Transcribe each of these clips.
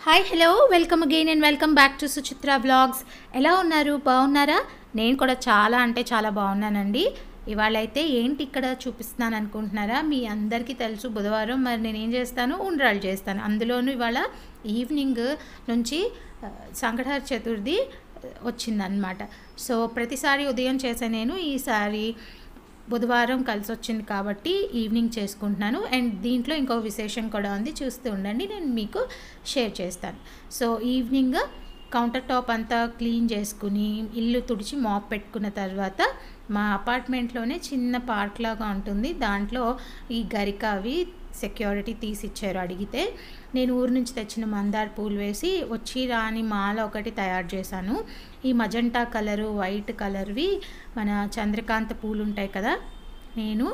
hi hello welcome again and welcome back to Suchitra blogs ఎలా ఉన్నారు బాగున్నారా నేను కూడా చాలా అంటే చాలా బాగున్నానండి ఇవాళ అయితే ఏంటి ఇక్కడ చూపిస్తున్నాను అనుకుంటున్నారా మీ అందరికీ తెలుసు బుధవారం మరి నేను ఏం చేస్తాను ఉండ్రాలు చేస్తాను అందులోనూ ఇవాళ ఈవినింగ్ నుంచి ఆ, సంకటహర చతుర్థి వచ్చిందనమాట సో ప్రతిసారి ఉదయం చేసే నేను ఈసారి బుధవారం కలిసి వచ్చింది కాబట్టి ఈవినింగ్ చేసుకుంటున్నాను అండ్ దీంట్లో ఇంకో విశేషం కూడా ఉంది చూస్తూ ఉండండి నేను మీకు షేర్ చేస్తాను సో ఈవినింగ్ కౌంటర్ టాప్ అంతా క్లీన్ చేసుకుని ఇల్లు తుడిచి మాప్ పెట్టుకున్న తర్వాత మా అపార్ట్మెంట్లోనే చిన్న పార్క్ లాగా ఉంటుంది దాంట్లో ఈ గరిక అవి సెక్యూరిటీ తీసి ఇచ్చారు అడిగితే నేను ఊరు నుంచి తెచ్చిన మందార పూలు వేసి వచ్చి రాని మాల ఒకటి తయారు చేశాను ఈ మజంటా కలరు వైట్ కలర్వి మన చంద్రకాంత పూలు ఉంటాయి కదా నేను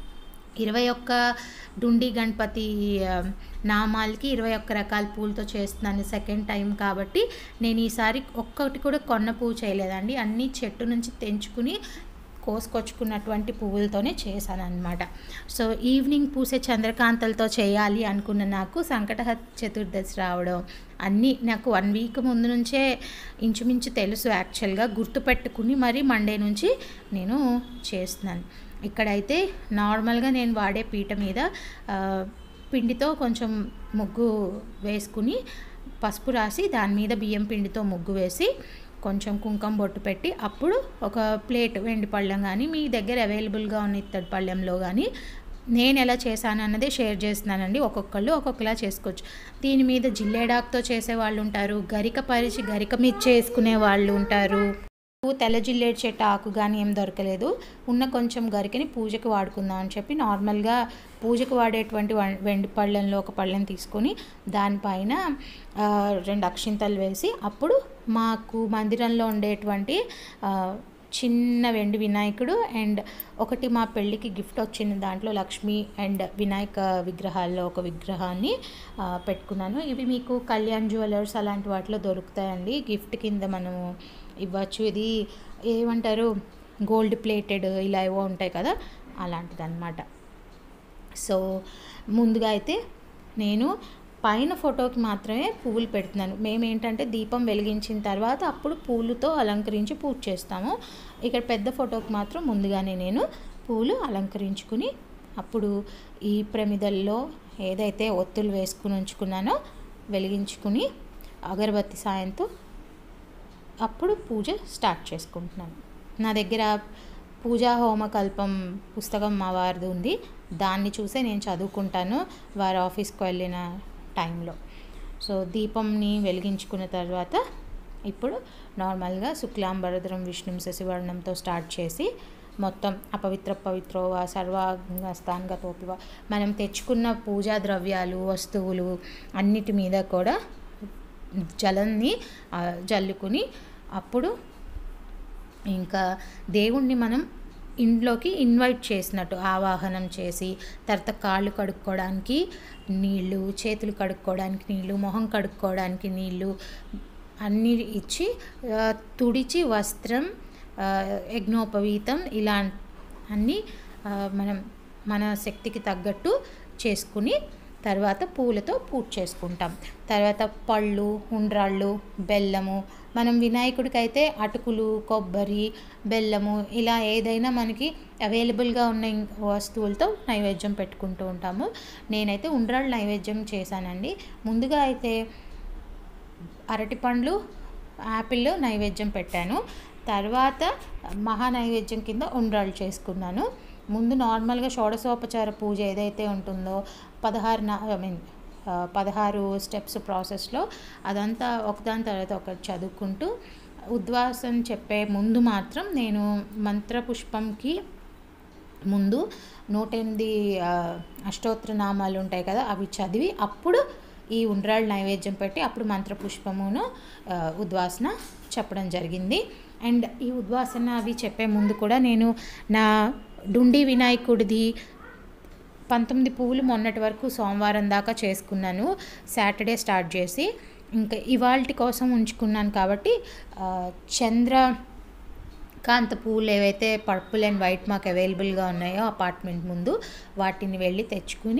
ఇరవై ఒక్క డుండి గణపతి ఆ, నామాలకి ఇరవై ఒక్క రకాల పూలతో చేస్తున్నాను సెకండ్ టైం కాబట్టి నేను ఈసారి ఒక్కటి కూడా కొన్న పువ్వు చేయలేదండి అన్నీ చెట్టు నుంచి తెంచుకుని కోసుకొచ్చుకున్నటువంటి పువ్వులతోనే చేశాను అనమాట సో ఈవినింగ్ పూసే చంద్రకాంతలతో చేయాలి అనుకున్న నాకు సంకటహర చతుర్దశి రావడం అన్నీ నాకు వన్ వీక్ ముందు నుంచే ఇంచుమించు తెలుసు యాక్చువల్గా గుర్తుపెట్టుకుని మరి మండే నుంచి నేను చేస్తున్నాను ఇక్కడైతే నార్మల్గా నేను వాడే పీట మీద ఆ, పిండితో కొంచెం ముగ్గు వేసుకుని పసుపు రాసి దాని మీద బియ్యం పిండితో ముగ్గు వేసి కొంచెం కుంకుమ బొట్టు పెట్టి అప్పుడు ఒక ప్లేట్ వెండి పళ్ళెం కానీ మీ దగ్గర అవైలబుల్గా ఉన్న ఇత్తడి పళ్ళెంలో కానీ నేను ఎలా చేశాను అన్నదే షేర్ చేస్తున్నానండి ఒక్కొక్కళ్ళు ఒక్కొక్కలా చేసుకోవచ్చు దీని మీద జిల్లేడాకుతో చేసే వాళ్ళు ఉంటారు గరిక పరిచి గరిక మీద చేసుకునే వాళ్ళు ఉంటారు తెల్ల జిల్లేడు చెట్టు ఆకు కానీ ఏం దొరకలేదు ఉన్న కొంచెం గరికని పూజకి వాడుకుందాం అని చెప్పి నార్మల్గా పూజకు వాడేటువంటి వం- వెండి పళ్ళెంలో ఒక పళ్ళెం తీసుకొని దానిపైన ఆ, రెండు అక్షింతలు వేసి అప్పుడు మాకు మందిరంలో ఉండేటువంటి ఆ, చిన్న వెండి వినాయకుడు అండ్ ఒకటి మా పెళ్ళికి గిఫ్ట్ వచ్చిన దాంట్లో లక్ష్మి అండ్ వినాయక విగ్రహాల్లో ఒక విగ్రహాన్ని ఆ, పెట్టుకున్నాను ఇవి మీకు కళ్యాణ్ జ్యువెలర్స్ అలాంటి వాటిలో దొరుకుతాయండి గిఫ్ట్ కింద మనము ఇవ్వచ్చు ఇది ఏమంటారు గోల్డ్ ప్లేటెడ్ ఇలా ఏవో ఉంటాయి కదా అలాంటిది అనమాట సో ముందుగా అయితే నేను పైన ఫోటోకి మాత్రమే పువ్వులు పెడుతున్నాను మేము ఏంటంటే దీపం వెలిగించిన తర్వాత అప్పుడు పూలతో అలంకరించి పూజ చేస్తాము ఇక్కడ పెద్ద ఫోటోకి మాత్రం ముందుగానే నేను పూలు అలంకరించుకుని అప్పుడు ఈ ప్రమిదల్లో ఏదైతే ఒత్తులు వేసుకుని ఉంచుకున్నానో వెలిగించుకుని అగరబత్తి సాయంతో అప్పుడు పూజ స్టార్ట్ చేసుకుంటున్నాను నా దగ్గర పూజా హోమకల్పం పుస్తకం మా వారిది ఉంది దాన్ని చూసే నేను చదువుకుంటాను వారి ఆఫీస్కి వెళ్ళిన టైంలో సో దీపంని వెలిగించుకున్న తర్వాత ఇప్పుడు నార్మల్గా శుక్లాంబరధరం విష్ణుం శశివర్ణంతో స్టార్ట్ చేసి మొత్తం అపవిత్ర పవిత్రోవా సర్వాంగస్థాన్గతోపివా మనం తెచ్చుకున్న పూజా ద్రవ్యాలు వస్తువులు అన్నిటి మీద కూడా జలాన్ని ఆ, జల్లుకుని అప్పుడు ఇంకా దేవుణ్ణి మనం ఇంట్లోకి ఇన్వైట్ చేసినట్టు ఆవాహనం చేసి తర్వాత కాళ్ళు కడుక్కోవడానికి నీళ్ళు చేతులు కడుక్కోవడానికి నీళ్ళు మొహం కడుక్కోవడానికి నీళ్ళు అన్నీ ఇచ్చి ఆ, తుడిచి వస్త్రం ఆ, యజ్ఞోపవీతం ఇలా అన్నీ ఆ, మనం మన శక్తికి తగ్గట్టు చేసుకుని తర్వాత పూలతో పూజ చేసుకుంటాం తర్వాత పళ్ళు ఉండ్రాళ్ళు బెల్లము మనం వినాయకుడికి అయితే అటుకులు కొబ్బరి బెల్లము ఇలా ఏదైనా మనకి అవైలబుల్గా ఉన్న ఇం- వస్తువులతో నైవేద్యం పెట్టుకుంటూ ఉంటాము నేనైతే ఉండ్రాళ్ళు నైవేద్యం చేశానండి ముందుగా అయితే అరటి పండ్లు యాపిల్ నైవేద్యం పెట్టాను తర్వాత మహా నైవేద్యం కింద ఉండ్రాళ్ళు చేసుకున్నాను ముందు నార్మల్గా షోడశోపచార పూజ ఏదైతే ఉంటుందో పదహారు నా ఐ మీన్ పదహారు స్టెప్స్ ప్రాసెస్లో అదంతా ఒకదాని తర్వాత ఒకటి చదువుకుంటూ ఉద్వాసం చెప్పే ముందు మాత్రం నేను మంత్రపుష్పంకి ముందు నూట ఎనిమిది ఆ, అష్టోత్తర నామాలు ఉంటాయి కదా అవి చదివి అప్పుడు ఈ ఉండ్రాళ్ళు నైవేద్యం పెట్టి అప్పుడు మంత్రపుష్పమును ఆ, ఉద్వాసన చెప్పడం జరిగింది అండ్ ఈ ఉద్వాసన అవి చెప్పే ముందు కూడా నేను నా డుండి వినాయకుడిది పంతొమ్మిది పువ్వులు మొన్నటి వరకు సోమవారం దాకా చేసుకున్నాను సాటర్డే స్టార్ట్ చేసి ఇంకా ఇవాల్టి కోసం ఉంచుకున్నాను కాబట్టి ఆ, చంద్ర కాంత పూలు ఏవైతే పర్పుల్ అండ్ వైట్ మాకు అవైలబుల్గా ఉన్నాయో అపార్ట్మెంట్ ముందు వాటిని వెళ్ళి తెచ్చుకుని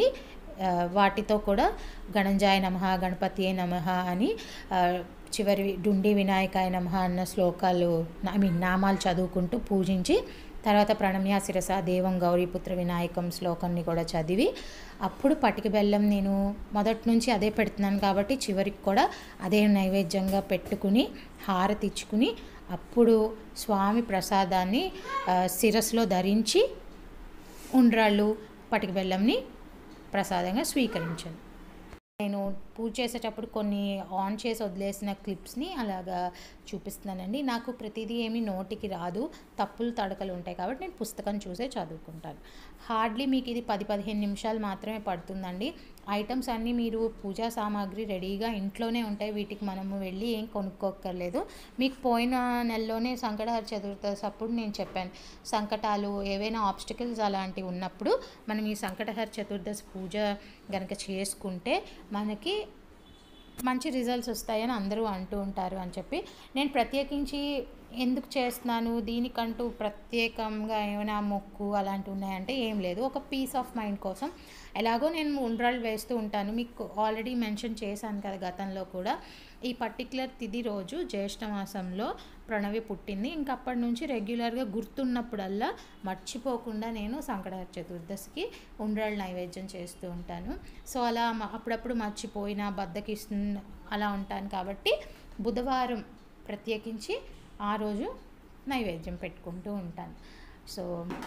ఆ, వాటితో కూడా గణంజాయ నమ గణపతి నమ అని ఆ, చివరి డుండి వినాయకాయ నమ అన్న శ్లోకాలు ఐ మీన్ నామాలు చదువుకుంటూ పూజించి తర్వాత ప్రణమ్య శిరస దేవం గౌరీపుత్ర వినాయకం శ్లోకాన్ని కూడా చదివి అప్పుడు పటిక బెల్లం నేను మొదటి నుంచి అదే పెడుతున్నాను కాబట్టి చివరికి కూడా అదే నైవేద్యంగా పెట్టుకుని హారతి ఇచ్చుకుని అప్పుడు స్వామి ప్రసాదాన్ని ఆ, శిరస్సులో ధరించి ఉండ్రాళ్ళు పటిక బెల్లంని ప్రసాదంగా స్వీకరించాను నేను పూజ చేసేటప్పుడు కొన్ని ఆన్ చేసి వదిలేసిన క్లిప్స్ని అలాగా చూపిస్తున్నానండి నాకు ప్రతిదీ ఏమీ నోటికి రాదు తప్పులు తడకలు ఉంటాయి కాబట్టి నేను పుస్తకం చూసే చదువుకుంటాను హార్డ్లీ మీకు ఇది పది పదిహేను నిమిషాలు మాత్రమే పడుతుందండి ఐటమ్స్ అన్నీ మీరు పూజా సామాగ్రి రెడీగా ఇంట్లోనే ఉంటాయి వీటికి మనము వెళ్ళి ఏం కొనుక్కోక్కర్లేదు మీకు పోయిన నెలలోనే సంకటహర చతుర్దశి అప్పుడు నేను చెప్పాను సంకటాలు ఏవైనా ఆబ్స్టికల్స్ అలాంటివి ఉన్నప్పుడు మనం ఈ సంకటహర చతుర్దశి పూజ గనక చేసుకుంటే మనకి మంచి రిజల్ట్స్ వస్తాయని అందరూ అంటూ ఉంటారు అని చెప్పి నేను ప్రత్యేకించి ఎందుకు చేస్తున్నాను దీనికంటూ ప్రత్యేకంగా ఏమైనా మొక్కు అలాంటివి ఉన్నాయంటే ఏం లేదు ఒక పీస్ ఆఫ్ మైండ్ కోసం ఎలాగో నేను ఉండ్రాళ్ళు వేస్తూ ఉంటాను మీకు ఆల్రెడీ మెన్షన్ చేశాను కదా గతంలో కూడా ఈ పర్టికులర్ తిది రోజు జ్యేష్ఠ మాసంలో ప్రణవి పుట్టింది ఇంకా అప్పటి నుంచి రెగ్యులర్గా గుర్తున్నప్పుడల్లా మర్చిపోకుండా నేను సంకటహర చతుర్దశికి ఉండ్రాళ్ళు నైవేద్యం చేస్తూ ఉంటాను సో అలా మ- అప్పుడప్పుడు మర్చిపోయినా బద్దకిస్తు అలా ఉంటాను కాబట్టి బుధవారం ప్రత్యేకించి ఆ రోజు నైవేద్యం పెట్టుకుంటూ ఉంటాను సో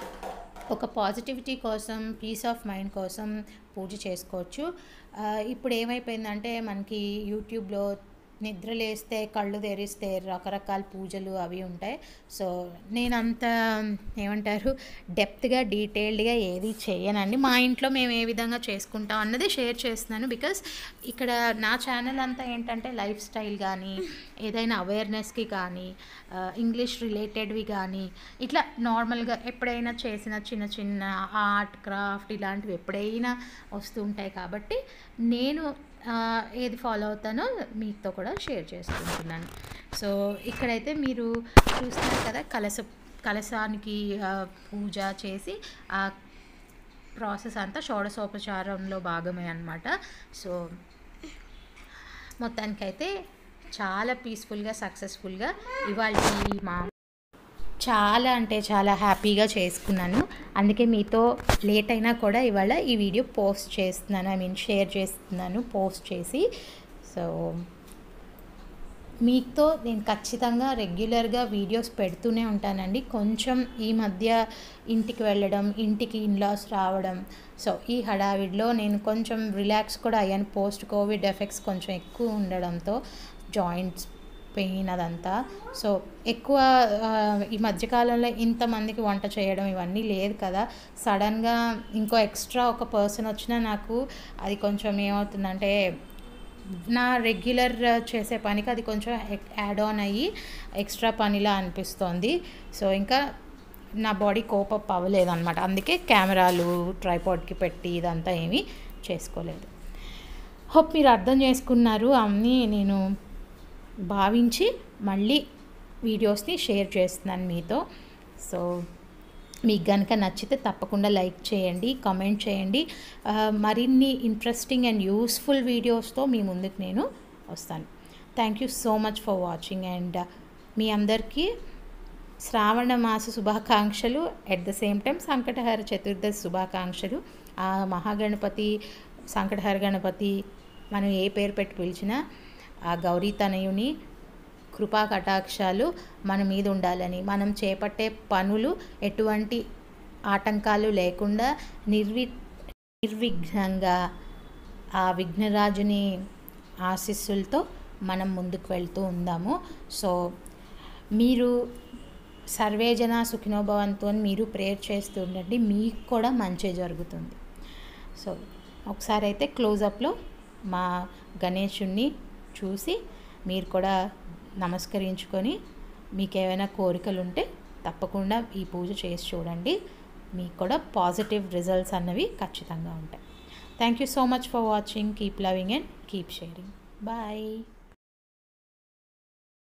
ఒక పాజిటివిటీ కోసం పీస్ ఆఫ్ మైండ్ కోసం పూజ చేసుకోవచ్చు ఆ, ఇప్పుడు ఏమైపోయిందంటే మనకి యూట్యూబ్లో నిద్ర లేస్తే కళ్ళు తెరిస్తే రకరకాల పూజలు అవి ఉంటాయి సో నేను అంత ఏమంటారు డెప్త్గా డీటెయిల్డ్గా ఏది చేయనండి మా ఇంట్లో మేము ఏ విధంగా చేసుకుంటాం అన్నది షేర్ చేస్తున్నాను బికాస్ ఇక్కడ నా ఛానల్ అంతా ఏంటంటే లైఫ్ స్టైల్ కానీ ఏదైనా అవేర్నెస్కి కానీ ఆ, ఇంగ్లీష్ రిలేటెడ్వి కానీ ఇట్లా నార్మల్గా ఎప్పుడైనా చేసిన చిన్న చిన్న ఆర్ట్ క్రాఫ్ట్ ఇలాంటివి ఎప్పుడైనా వస్తూ ఉంటాయి కాబట్టి నేను ఆ, ఏది ఫాలో అవుతానో మీతో కూడా షేర్ చేసుకుంటున్నాను సో ఇక్కడైతే మీరు చూస్తున్నారు కదా కలస కలసానికి ఆ, పూజ చేసి ఆ ప్రాసెస్ అంతా షోడశోపచారంలో భాగమే అనమాట సో మొత్తానికైతే చాలా పీస్ఫుల్గా సక్సెస్ఫుల్గా ఇవాళ మా చాలా అంటే చాలా హ్యాపీగా చేసుకున్నాను అందుకే మీతో లేట్ అయినా కూడా ఇవాళ ఈ వీడియో పోస్ట్ చేస్తున్నాను ఐ మీన్ షేర్ చేస్తున్నాను పోస్ట్ చేసి సో మీతో నేను ఖచ్చితంగా రెగ్యులర్గా వీడియోస్ పెడుతూనే ఉంటానండి కొంచెం ఈ మధ్య ఇంటికి వెళ్ళడం ఇంటికి ఇన్లాస్ రావడం సో ఈ హడావిడిలో నేను కొంచెం రిలాక్స్ కూడా అయ్యాను పోస్ట్ కోవిడ్ ఎఫెక్ట్స్ కొంచెం ఎక్కువ ఉండడంతో జాయింట్స్ పెయిన్ అదంతా సో ఎక్కువ ఆ, ఈ మధ్యకాలంలో ఇంతమందికి వంట చేయడం ఇవన్నీ లేదు కదా సడన్గా ఇంకో ఎక్స్ట్రా ఒక పర్సన్ వచ్చినా నాకు అది కొంచెం ఏమవుతుందంటే నా రెగ్యులర్ చేసే పనికి అది కొంచెం యాడ్ ఆన్ అయ్యి ఎక్స్ట్రా పనిలా అనిపిస్తోంది సో ఇంకా నా బాడీ కోపప్ అవ్వలేదన్నమాట అందుకే కెమెరాలు ట్రైపాడ్కి పెట్టి ఇదంతా ఏమీ చేసుకోలేదు హోప్ మీరు అర్థం చేసుకున్నారు అన్నీ నేను భావించి మళ్ళీ వీడియోస్ని షేర్ చేస్తున్నాను మీతో సో మీకు కనుక నచ్చితే తప్పకుండా లైక్ చేయండి కామెంట్ చేయండి ఆ, మరిన్ని ఇంట్రెస్టింగ్ అండ్ యూస్ఫుల్ వీడియోస్తో మీ ముందుకు నేను వస్తాను thank you so much for watching and మీ అందరికీ శ్రావణ మాస శుభాకాంక్షలు at the same time Sankatahara Chaturdashi శుభాకాంక్షలు ఆ మహాగణపతి సంకటహర గణపతి మనం ఏ పేరు పెట్టి పిలిచినా ఆ గౌరీ తనయుని కృపా కటాక్షాలు మన మీద ఉండాలని మనం చేపట్టే పనులు ఎటువంటి ఆటంకాలు లేకుండా నిర్వి నిర్విఘ్నంగా ఆ విఘ్నరాజుని ఆశీస్సులతో మనం ముందుకు వెళ్తూ ఉందాము సో మీరు సర్వేజన సుఖినోభవంతో అని మీరు ప్రేయర్ చేస్తూ ఉండండి మీకు కూడా మంచి జరుగుతుంది సో ఒకసారి అయితే క్లోజప్లో మా గణేషుణ్ణి చూసి మీరు కూడా నమస్కరించుకొని మీకు ఏమైనా కోరికలు ఉంటే తప్పకుండా ఈ పూజ చేసి చూడండి మీకు కూడా పాజిటివ్ రిజల్ట్స్ అన్నవి ఖచ్చితంగా ఉంటాయి thank you so much for watching keep loving and keep sharing bye